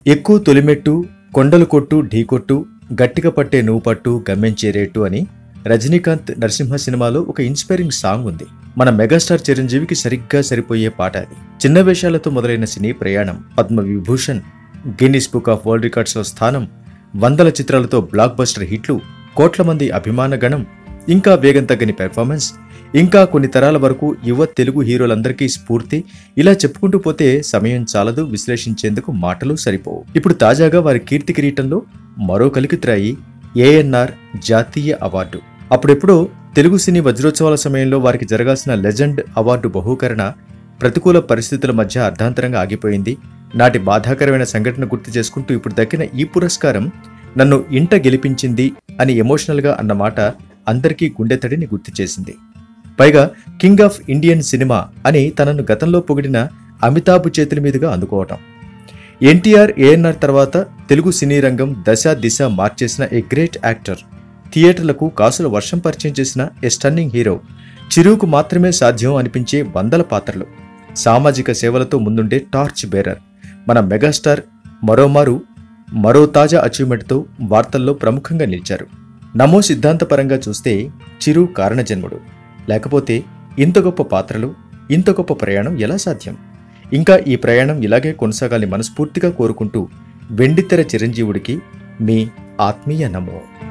ఎక్కువ తొలిమెట్టు కొండలు కొట్టు ఢీకొట్టు గట్టిగా పట్టే నువ్వు పట్టు గమ్యం చేరేట్టు అని రజనీకాంత్ నరసింహ సినిమాలో ఒక ఇన్స్పైరింగ్ సాంగ్ ఉంది మన మెగాస్టార్ చిరంజీవికి సరిగ్గా సరిపోయే పాట అది చిన్న వేషాలతో మొదలైన సినీ ప్రయాణం Padma Vibhushan Guinness book of world రికార్డ్స్లో స్థానం వందల చిత్రాలతో బ్లాక్ బస్టర్ హిట్లు కోట్ల మంది అభిమాన గణం ఇంకా వేగం తగ్గని పెర్ఫార్మెన్స్ ఇంకా కొన్ని తరాల వరకు యువ తెలుగు హీరోలందరికీ స్ఫూర్తి ఇలా చెప్పుకుంటూ పోతే సమయం చాలదు విశ్లేషించేందుకు మాటలు సరిపోవు ఇప్పుడు తాజాగా వారి కీర్తి కిరీటంలో మరో కలికిత్రాయి ఏఎన్ఆర్ జాతీయ అవార్డు అప్పుడెప్పుడో తెలుగు సినీ వజ్రోత్సవాల సమయంలో వారికి జరగాల్సిన లెజెండ్ అవార్డు బహూకరణ ప్రతికూల పరిస్థితుల మధ్య అర్ధాంతరంగా ఆగిపోయింది నాటి బాధాకరమైన సంఘటన గుర్తు చేసుకుంటూ ఇప్పుడు దక్కిన ఈ పురస్కారం నన్ను ఇంట గెలిపించింది అని ఎమోషనల్గా అన్న మాట అందరికీ గుండెతడిని గుర్తు చేసింది పైగా కింగ్ ఆఫ్ ఇండియన్ సినిమా అని తనను గతంలో పొగిడిన అమితాబ్ చేతుల మీదుగా అందుకోవటం ఎన్టీఆర్ ఏఎన్ఆర్ తర్వాత తెలుగు సినీ రంగం దశ దిశ మార్చేసిన ఏ గ్రేట్ యాక్టర్ థియేటర్లకు కాసుల వర్షం పరిచయం చేసిన ఏ స్టన్నింగ్ హీరో చిరుకు మాత్రమే సాధ్యం అనిపించే వందల పాత్రలు సామాజిక సేవలతో ముందుండే టార్చ్ బేరర్ మన మెగాస్టార్ మరోమారు మరో తాజా అచీవ్మెంట్తో వార్తల్లో ప్రముఖంగా నిలిచారు నమో సిద్ధాంతపరంగా చూస్తే చిరు కారణజన్ముడు లేకపోతే ఇంత గొప్ప పాత్రలు ఇంత గొప్ప ప్రయాణం ఎలా సాధ్యం ఇంకా ఈ ప్రయాణం ఇలాగే కొనసాగాలని మనస్ఫూర్తిగా కోరుకుంటూ వెండితెర చిరంజీవుడికి మీ ఆత్మీయ నమో